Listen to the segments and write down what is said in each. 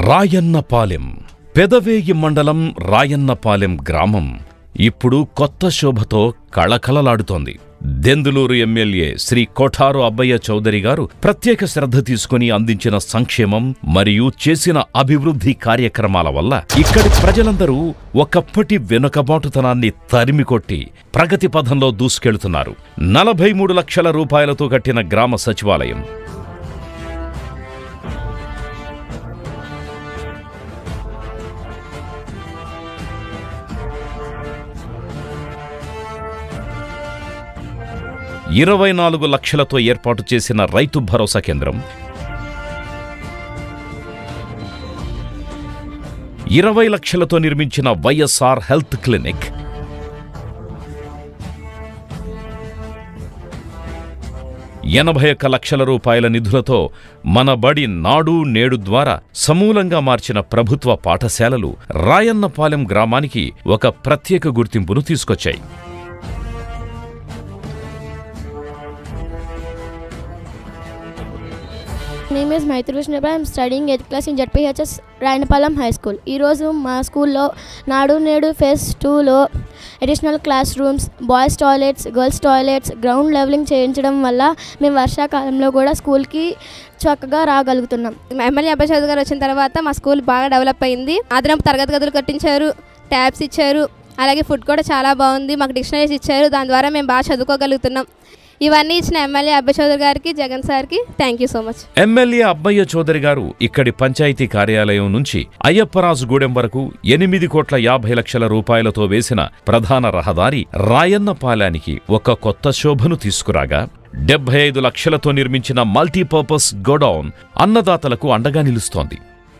రాయన్నపాలెం పెదవేగి మండలం రాయన్నపాలెం గ్రామం ఇప్పుడు కొత్త శోభతో కళకళలాడుతోంది దెందులూరు ఎమ్మెల్యే శ్రీ కోఠారు అబ్బయ్య చౌదరి గారు ప్రత్యేక శ్రద్ధ తీసుకుని అందించిన సంక్షేమం మరియు చేసిన అభివృద్ధి కార్యక్రమాల వల్ల ఇక్కడి ప్రజలందరూ ఒకప్పటి వెనుకబాటుతనాన్ని తరిమికొట్టి ప్రగతి పథంలో దూసుకెళ్తున్నారు నలభై మూడు లక్షల రూపాయలతో కట్టిన గ్రామ సచివాలయం ఇరవై నాలుగు లక్షలతో ఏర్పాటు చేసిన రైతు భరోసా కేంద్రం ఇరవై లక్షలతో నిర్మించిన వైఎస్ఆర్ హెల్త్ క్లినిక్ ఎనభై ఒక్క లక్షల రూపాయల నిధులతో మన బడి నాడు నేడు ద్వారా సమూలంగా మార్చిన ప్రభుత్వ పాఠశాలలు రాయన్నపాలెం గ్రామానికి ఒక ప్రత్యేక గుర్తింపును తీసుకొచ్చాయి name is Maitri Vishnupriya I'm studying eighth class in ZPHS Rayanapalem high school ఈరోజు మా స్కూల్లో నాడు నేడు ఫేస్ టూలో additional classrooms boys toilets girls toilets ground levelling చేయించడం వల్ల మేము వర్షాకాలంలో కూడా స్కూల్కి చక్కగా రాగలుగుతున్నాం మా ఎమ్మెల్యే అబ్బాయి చౌదరి గారు వచ్చిన తర్వాత మా స్కూల్ బాగా డెవలప్ అయింది అదనపు తరగతి గదులు కట్టించారు ట్యాబ్స్ ఇచ్చారు అలాగే ఫుడ్ కూడా చాలా బాగుంది మాకు డిక్షనరీస్ ఇచ్చారు దాని ద్వారా మేము బాగా చదువుకోగలుగుతున్నాం ఇవన్నీ ఇచ్చిన ఎమ్మెల్యే అబ్బాయి చౌదరి గారికి జగన్ సార్కి thank you so much MLA Abbayya Chowdary garu ఇక్కడి పంచాయతీ కార్యాలయం నుంచి అయ్యప్పరాజుగూడెం వరకు ఎనిమిది కోట్ల యాభై లక్షల రూపాయలతో వేసిన ప్రధాన రహదారి రాయన్నపాలెనికి ఒక కొత్త శోభను తీసుకురాగా డెబ్బై ఐదు లక్షలతో నిర్మించిన మల్టీపర్పస్ గోడౌన్ అన్నదాతలకు అండగా నిలుస్తోంది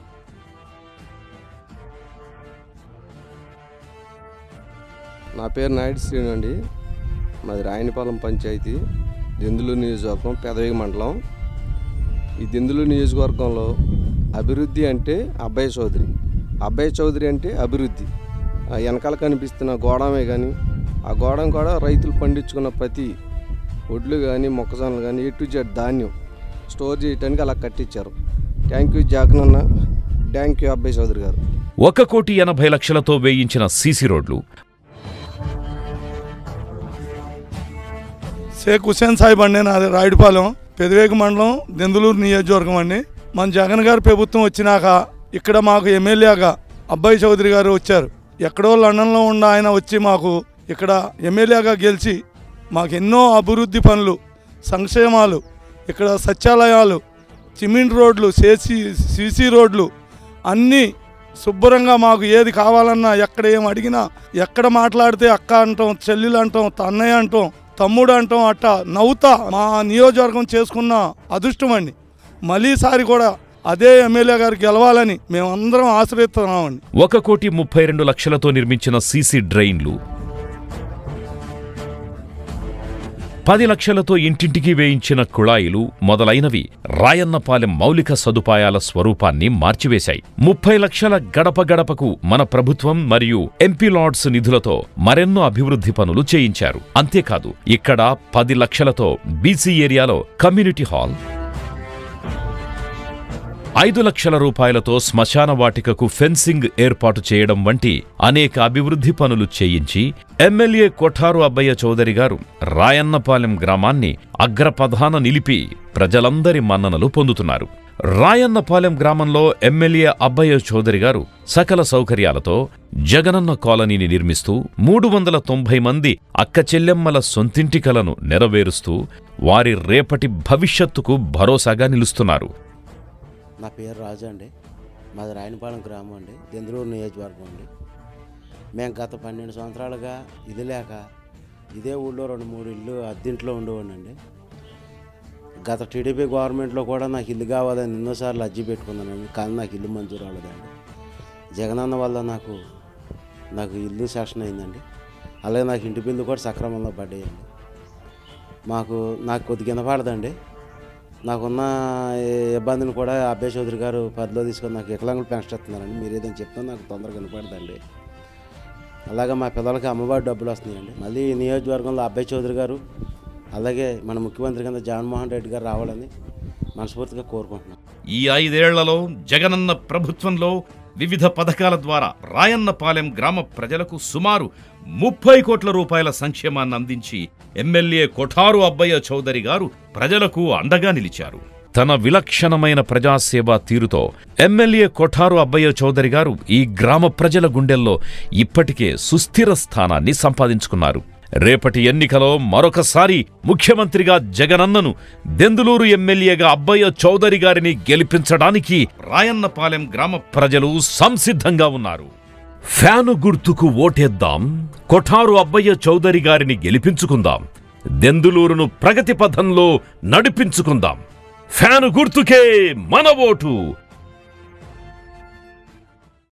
నా పేరు నాయుడు శ్రీను అండి మాది రాయనిపాలెం పంచాయతీ దెందులూరు నియోజకవర్గం పెదవేగి మండలం ఈ దెందులూరు నియోజకవర్గంలో అభివృద్ధి అంటే అబ్బాయి చౌదరి అబ్బాయి చౌదరి అంటే అభివృద్ధి ఆ వెనకాల కనిపిస్తున్న గోడమే కానీ ఆ గోడం కూడా రైతులు పండించుకున్న ప్రతి ఒడ్లు కానీ మొక్కజొన్నలు కానీ ఏ టు జెడ్ ధాన్యం స్టోర్ చేయడానికి అలా కట్టించారు thank you Jaganna thank you Abbayi Chowdary గారు ఒక కోటి ఎనభై లక్షలతో వేయించిన సీసీ రోడ్లు షేక్ హుసేన్ సాహిబ్ అండి నాది రాయుడుపాలెం పెదవేగి మండలం దెందులూరు నియోజకవర్గం అండి మన జగన్ గారి ప్రభుత్వం వచ్చినాక ఇక్కడ మాకు ఎమ్మెల్యేగా అబ్బాయి చౌదరి గారు వచ్చారు ఎక్కడో లండన్లో ఉన్న ఆయన వచ్చి మాకు ఇక్కడ ఎమ్మెల్యేగా గెలిచి మాకు ఎన్నో అభివృద్ధి పనులు సంక్షేమాలు ఇక్కడ సత్యాలయాలు సిమెంట్ రోడ్లు సేసి సీసీ రోడ్లు అన్నీ శుభ్రంగా మాకు ఏది కావాలన్నా ఎక్కడ ఏం అడిగినా ఎక్కడ మాట్లాడితే అక్క అంటాం చెల్లెలు అంటాం అన్నయ్య అంటాం తమ్ముడు అంటాం అట్ట నవ్వుతా మా నియోజకవర్గం చేసుకున్న అదృష్టం అండి మళ్ళీసారి కూడా అదే ఎమ్మెల్యే గారు గెలవాలని మేమందరం ఆశ్రయిస్తున్నామండి ఒక కోటి ముప్పై రెండు లక్షలతో నిర్మించిన సీసీ డ్రైన్లు పది లక్షలతో ఇంటింటికి వేయించిన కుళాయిలు మొదలైనవి రాయన్నపాలెం మౌలిక సదుపాయాల స్వరూపాన్ని మార్చివేశాయి ముప్పై లక్షల గడప గడపకు మన ప్రభుత్వం మరియు ఎంపీ లార్డ్స్ నిధులతో మరెన్నో అభివృద్ధి పనులు చేయించారు అంతేకాదు ఇక్కడ పది లక్షలతో బీసీ ఏరియాలో కమ్యూనిటీ హాల్ ఐదు లక్షల రూపాయలతో శ్మశాన వాటికకు ఫెన్సింగ్ ఏర్పాటు చేయడం వంటి అనేక అభివృద్ధి పనులు చేయించి ఎమ్మెల్యే కొఠారు అబ్బయ్య చౌదరి గారు రాయన్నపాలెం గ్రామాన్ని అగ్రపధాన నిలిపి ప్రజలందరి మన్ననలు పొందుతున్నారు రాయన్నపాలెం గ్రామంలో ఎమ్మెల్యే అబ్బయ్య చౌదరి గారు సకల సౌకర్యాలతో జగనన్న కాలనీని నిర్మిస్తూ మూడు వందల తొంభై మంది అక్క చెల్లెమ్మల సొంతింటి కలను నెరవేరుస్తూ వారి రేపటి భవిష్యత్తుకు భరోసాగా నిలుస్తున్నారు నా పేరు రాజు అండి మాది రాయనపాలెం గ్రామం అండి దెందులూరు నియోజకవర్గం అండి మేము గత పన్నెండు సంవత్సరాలుగా ఇది లేక ఇదే ఊళ్ళో రెండు మూడు ఇల్లు అద్దెంట్లో ఉండేవాడినండి గత టీడీపీ గవర్నమెంట్లో కూడా నాకు ఇల్లు కావాలని ఎన్నోసార్లు అర్జీ పెట్టుకున్నానండి కానీ నాకు ఇల్లు మంజూరు అవ్వలేదండి జగనన్న వల్ల నాకు నాకు ఇల్లు సెషన్ అయిందండి అలాగే నాకు ఇంటి బిల్లు కూడా సక్రమంలో పడ్డాయండి మాకు నాకు కొద్దిగా వినపడదండి నాకున్న ఇబ్బందిని కూడా అభ్యయ చౌదరి గారు పరిధిలో తీసుకొని నాకు వికలాంగులు పెన్షన్ ఇస్తున్నారండి మీరు ఏదైనా చెప్తే నాకు తొందరగా వినపడదండి అలాగే మా పిల్లలకి అమ్మఒడి డబ్బులు వస్తున్నాయండి మళ్ళీ ఈ నియోజకవర్గంలో అభ్యయ చౌదరి గారు అలాగే మన ముఖ్యమంత్రి కింద జగన్మోహన్ రెడ్డి గారు రావాలని మనస్ఫూర్తిగా కోరుకుంటున్నాను ఈ ఐదేళ్లలో జగనన్న ప్రభుత్వంలో వివిధ పథకాల ద్వారా రాయన్నపాలెం గ్రామ ప్రజలకు సుమారు ముప్పై కోట్ల రూపాయల సంక్షేమాన్ని అందించి ఎమ్మెల్యే కొఠారు అబ్బయ్య చౌదరి గారు ప్రజలకు అండగా నిలిచారు తన విలక్షణమైన ప్రజాసేవా తీరుతో ఎమ్మెల్యే కొఠారు అబ్బయ్య చౌదరి గారు ఈ గ్రామ ప్రజల గుండెల్లో ఇప్పటికే సుస్థిర స్థానాన్ని సంపాదించుకున్నారు రేపటి ఎన్నికలో మరొకసారి ముఖ్యమంత్రిగా జగనన్నను దెందులూరు ఎమ్మెల్యేగా అబ్బయ్య చౌదరి గారిని గెలిపించడానికి రాయన్నపాలెం గ్రామ ప్రజలు సంసిద్ధంగా ఉన్నారు ఫ్యాను గుర్తుకు ఓటేద్దాం కొఠారు అబ్బయ్య చౌదరి గారిని గెలిపించుకుందాం దెందులూరును ప్రగతి పథంలో నడిపించుకుందాం ఫ్యాను గుర్తుకే మన ఓటు